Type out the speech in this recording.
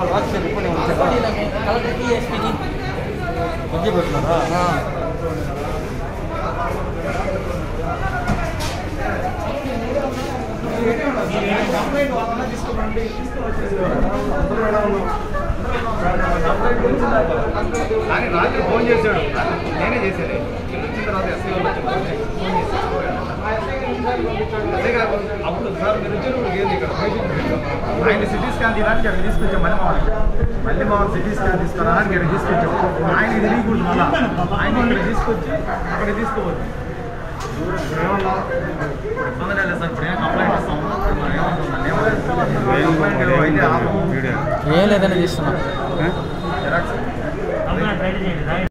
వాళ్ళు రాజకీయ రిపోర్ట్ ఏమైనా ఇచ్చారా? కలెక్టర్కి ఎస్పీకి అర్జీ పెడుతున్నారా కానీ రాత్రి ఫోన్ చేశాడు నేనే చేశాను ఇల్లు వచ్చిన తర్వాత ఎస్ఐ వాళ్ళు వచ్చి ఫోన్ చేసి- ఫోన్ చేశారు. అదే కాదు అప్పుడు సార్ మీరు వచ్చినప్పుడు ఏంది ఇక్కడ పేషెంట్ పెట్టాము. ఆయన సిటీ స్కాన్ తీయడానికి ఇక్కడ తీసుకొచ్చాం మళ్ళీ మామూలు మళ్ళీ మామూలు సిటీ స్కాన్ తీసుకురావడానికి ఇక్కడ తీసుకొచ్చాం ఆయన తెలియకూడదు మళ్ళా ఆయన ఇక్కడ తీసుకొచ్చి అక్కడ తీసుకోవచ్చు ఇప్పుడు ఏమన్నా ఇప్పుడు ఇబ్బంది లేదు సార్ ఇప్పుడు ఏం కంప్లైంట్ ఇస్తాము ఇప్పుడు ఏమంటున్నాను ఏమో కంప్లైంట్ అయితే ఆపము ఏం లేదని తీస్తున్నా జిరాక్స్